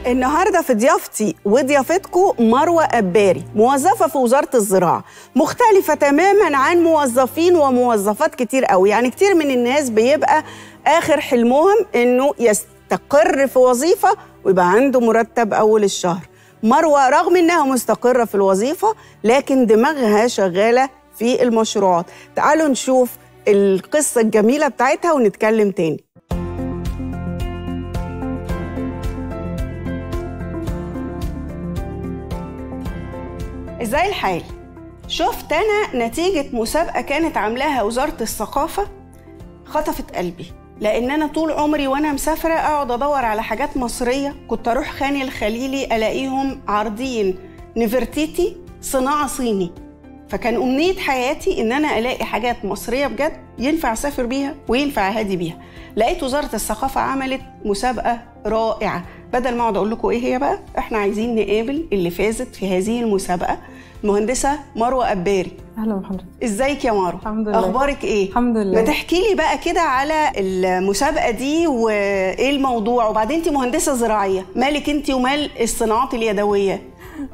النهارده في ضيافتي وضيافتكم مروه أباري موظفه في وزاره الزراعه مختلفه تماما عن موظفين وموظفات كتير قوي يعني كتير من الناس بيبقى اخر حلمهم انه يستقر في وظيفه ويبقى عنده مرتب اول الشهر مروه رغم انها مستقره في الوظيفه لكن دماغها شغاله في المشروعات تعالوا نشوف القصه الجميله بتاعتها ونتكلم تاني ازاي الحال شفت انا نتيجه مسابقه كانت عاملاها وزاره الثقافه خطفت قلبي لان انا طول عمري وانا مسافره اقعد ادور على حاجات مصريه كنت اروح خان الخليلي الاقيهم عارضين نفرتيتي صناعه صيني فكان امنيه حياتي ان انا الاقي حاجات مصريه بجد ينفع اسافر بيها وينفع اهادي بيها لقيت وزاره الثقافه عملت مسابقه رائعه بدل ما اقعد اقول لكم ايه هي بقى احنا عايزين نقابل اللي فازت في هذه المسابقه المهندسه مروه أباري اهلا بحضرتك ازيك يا مروه الحمد لله اخبارك ايه الحمد لله ما تحكي لي بقى كده على المسابقه دي وايه الموضوع وبعدين انت مهندسه زراعيه مالك انت ومال الصناعات اليدويه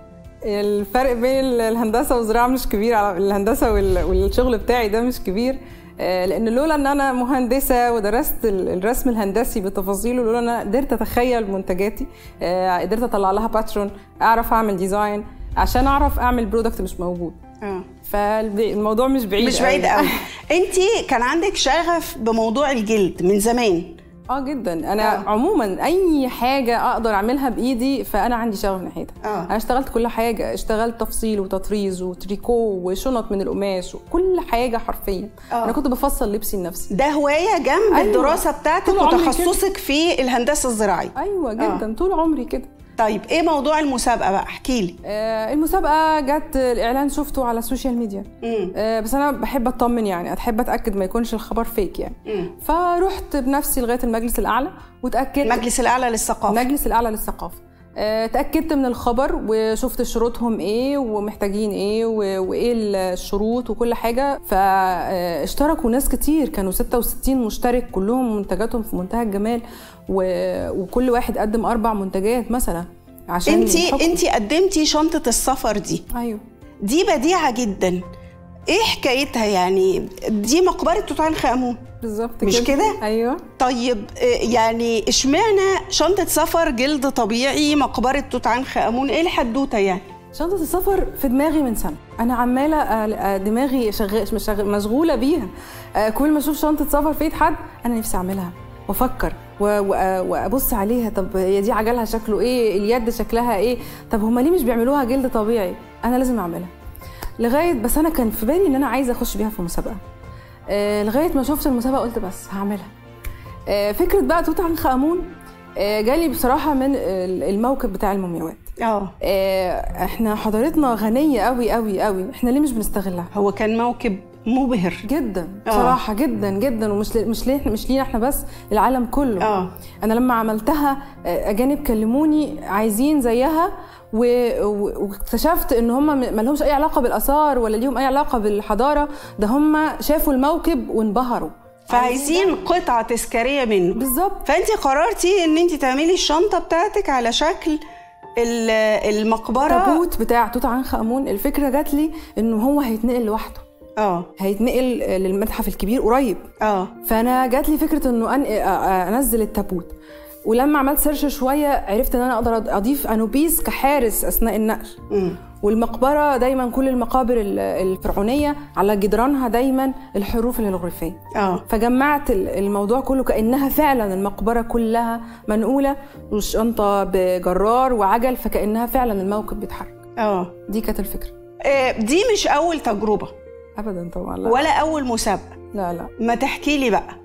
الفرق بين الهندسه والزراعه مش كبير على الهندسه وال- والشغل بتاعي ده مش كبير آه، لان لولا ان انا مهندسه ودرست ال- الرسم الهندسي بتفاصيله لولا ان انا قدرت اتخيل منتجاتي آه، قدرت اطلع لها باترون اعرف اعمل ديزاين عشان اعرف اعمل برودكت مش موجود اه فالموضوع مش بعيد مش بعيد قوي انت كان عندك شغف بموضوع الجلد من زمان اه جدا انا آه. آه. عموما اي حاجه اقدر اعملها بايدي فانا عندي شغف ناحيتها آه. انا اشتغلت كل حاجه اشتغلت تفصيل وتطريز وتريكو وشنط من القماش وكل حاجه حرفيا آه. انا كنت بفصل لبسي لنفسي ده هوايه جنب أيوة. الدراسه بتاعتك طول عمري كده. وتخصصك في الهندسه الزراعيه ايوه جدا آه. طول عمري كده طيب ايه موضوع المسابقه بقى احكي لي آه المسابقه جت الاعلان شفته على السوشيال ميديا مم. آه بس انا بحب اطمن يعني احب اتاكد ما يكونش الخبر فيك يعني مم. فرحت بنفسي لغايه المجلس الاعلى وتاكدت المجلس الاعلى للثقافه المجلس الاعلى للثقافه آه، اتاكدت من الخبر وشفت شروطهم ايه ومحتاجين ايه و- وايه الشروط وكل حاجه فاشتركوا ناس كتير كانوا 66 مشترك كلهم منتجاتهم في منتهى الجمال و- وكل واحد قدم اربع منتجات مثلا عشان انت الحكم. انت قدمتي شنطه السفر دي ايوه دي بديعه جدا ايه حكايتها يعني دي مقبره توت عنخ امون بالظبط مش كده؟ ايوه طيب آه، يعني اشمعنى شنطه سفر جلد طبيعي مقبره توت عنخ امون ايه الحدوته يعني شنطة السفر في دماغي من سنة أنا عمالة آه، آه، دماغي شغ... مشغ... مشغولة بيها آه، كل ما أشوف شنطة سفر في إيد حد أنا نفسي أعملها وأفكر و... و... وأبص عليها طب هي دي عجلها شكله إيه اليد شكلها إيه طب هما ليه مش بيعملوها جلد طبيعي أنا لازم أعملها لغاية بس أنا كان في بالي إن أنا عايزة أخش بيها في مسابقة آه، لغاية ما شفت المسابقة قلت بس هعملها آه، فكرة بقى توت عنخ آمون آه، جالي بصراحة من ال- الموكب بتاع المومياوات اه آه، احنا حضارتنا غنيه قوي قوي قوي احنا ليه مش بنستغلها هو كان موكب مبهر جدا آه. بصراحه جدا جدا ومش ل- مش ليه مش لينا احنا بس العالم كله اه انا لما عملتها آه، اجانب كلموني عايزين زيها و- و- واكتشفت ان هم ما لهمش اي علاقه بالاثار ولا ليهم اي علاقه بالحضاره ده هم شافوا الموكب وانبهروا فعايزين قطعه تذكاريه منه بالظبط فانت قررتي ان انت تعملي الشنطه بتاعتك على شكل ال- المقبره التابوت بتاع توت عنخ امون الفكره جات لي انه هو هيتنقل لوحده اه هيتنقل آه، للمتحف الكبير قريب اه فانا جات لي فكره انه أن... انزل التابوت ولما عملت سيرش شويه عرفت ان انا اقدر اضيف انوبيس كحارس اثناء النقل مم. والمقبره دايما كل المقابر ال- الفرعونيه على جدرانها دايما الحروف الهيروغليفيه اه فجمعت ال- الموضوع كله كانها فعلا المقبره كلها منقوله والشنطه بجرار وعجل فكانها فعلا الموكب بيتحرك اه دي كانت الفكره آه، دي مش اول تجربه ابدا طبعا لا ولا اول مسابقه لا, لا. ما تحكي لي بقى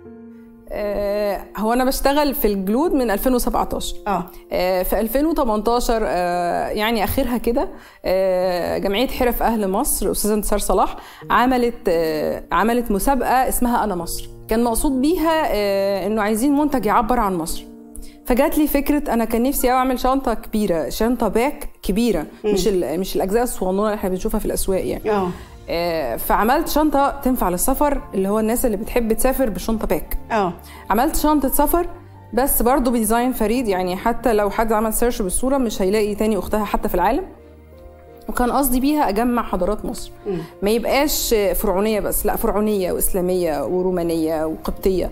آه، هو انا بشتغل في الجلود من 2017 اه آه، في 2018 آه، يعني اخرها كده آه، جمعيه حرف اهل مصر استاذه انتصار صلاح عملت آه، عملت مسابقه اسمها انا مصر كان مقصود بيها آه، انه عايزين منتج يعبر عن مصر فجات لي فكره انا كان نفسي أوي اعمل شنطه كبيره شنطه باك كبيره مش ال- مش الاجزاء الصغنونه اللي احنا بنشوفها في الاسواق يعني اه آه، فعملت شنطه تنفع للسفر اللي هو الناس اللي بتحب تسافر بشنطه باك اه عملت شنطه سفر بس برضه بديزاين فريد يعني حتى لو حد عمل سيرش بالصوره مش هيلاقي تاني اختها حتى في العالم وكان قصدي بيها اجمع حضارات مصر ما يبقاش فرعونيه بس لا فرعونيه واسلاميه ورومانيه وقبطيه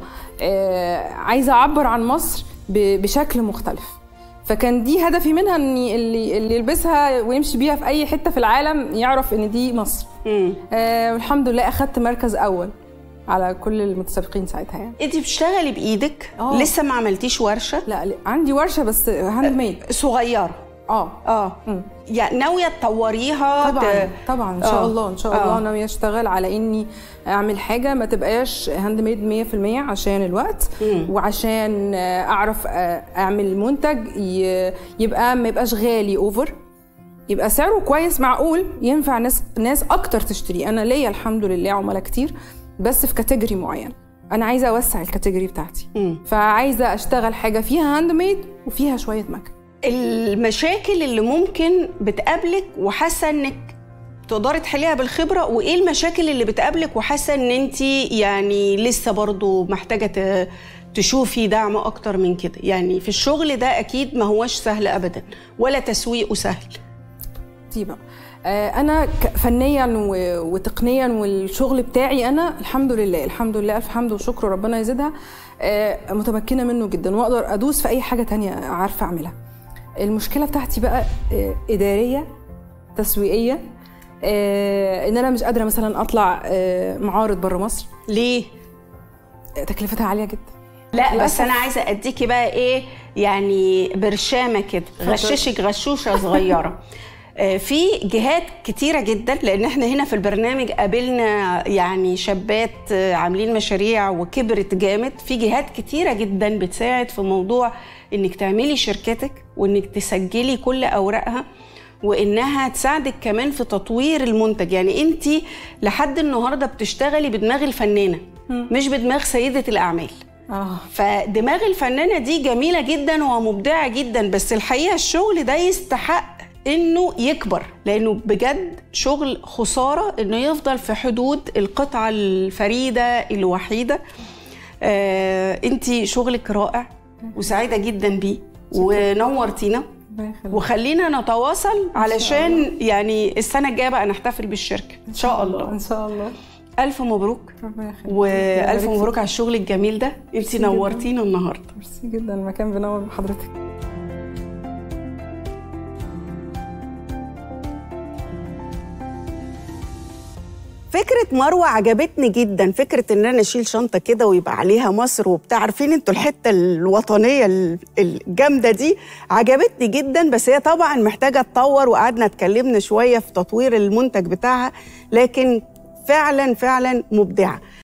آه عايزه اعبر عن مصر ب- بشكل مختلف فكان دي هدفي منها ان اللي اللي يلبسها ويمشي بيها في اي حته في العالم يعرف ان دي مصر مم. آه والحمد لله اخدت مركز اول على كل المتسابقين ساعتها يعني انت بتشتغلي بايدك آه. لسه ما عملتيش ورشه لا لا، عندي ورشه بس هاند ميد صغيره اه اه مم. يعني ناويه تطوريها طبعا ت- طبعا ان شاء آه. الله ان شاء آه. الله ناويه اشتغل على اني اعمل حاجه ما تبقاش هاند ميد 100% عشان الوقت مم. وعشان آه، اعرف آه، اعمل منتج ي- يبقى ما يبقاش غالي اوفر يبقى سعره كويس معقول ينفع ناس ناس اكتر تشتري انا ليا الحمد لله عملاء كتير بس في كاتيجوري معين انا عايزه اوسع الكاتيجوري بتاعتي مم. فعايزه اشتغل حاجه فيها هاند ميد وفيها شويه مكن المشاكل اللي ممكن بتقابلك وحاسه انك تقدري تحليها بالخبره وايه المشاكل اللي بتقابلك وحاسه ان انت يعني لسه برضو محتاجه ت- تشوفي دعم اكتر من كده يعني في الشغل ده اكيد ما هوش سهل ابدا ولا تسويقه سهل دي بقى آه، انا ك- فنيا و- وتقنيا والشغل بتاعي انا الحمد لله الحمد لله الف حمد وشكر ربنا يزيدها آه، متمكنه منه جدا واقدر ادوس في اي حاجه تانية عارفه اعملها المشكله بتاعتي بقى آه، اداريه تسويقيه آه، ان انا مش قادره مثلا اطلع آه، معارض بره مصر ليه آه، تكلفتها عاليه جدا لا بس للأسف. انا عايزه اديكي بقى ايه يعني برشامه كده غششك غشوشه صغيره آه، في جهات كتيرة جدا لأن احنا هنا في البرنامج قابلنا يعني شابات آه، عاملين مشاريع وكبرت جامد في جهات كتيرة جدا بتساعد في موضوع انك تعملي شركتك وانك تسجلي كل أوراقها وانها تساعدك كمان في تطوير المنتج يعني انت لحد النهارده بتشتغلي بدماغ الفنانه مش بدماغ سيده الاعمال اه فدماغ الفنانه دي جميله جدا ومبدعه جدا بس الحقيقه الشغل ده يستحق انه يكبر لانه بجد شغل خساره انه يفضل في حدود القطعه الفريده الوحيده آه انت شغلك رائع وسعيده جدا بيه ونورتينا ربنا يخليك. وخلينا نتواصل علشان يعني السنه الجايه بقى نحتفل بالشركه ان شاء الله ان شاء الله الف مبروك ربنا يخليك والف يبارك مبروك على الشغل الجميل ده انت ميرسي جداً. نورتينا النهارده ميرسي جدا المكان بنور بحضرتك فكرة مروة عجبتني جدا فكرة ان انا اشيل شنطة كده ويبقى عليها مصر وبتاع عارفين انتوا الحتة الوطنية ال- الجامدة دي عجبتني جدا بس هي طبعا محتاجة تطور وقعدنا اتكلمنا شوية في تطوير المنتج بتاعها لكن فعلا فعلا مبدعة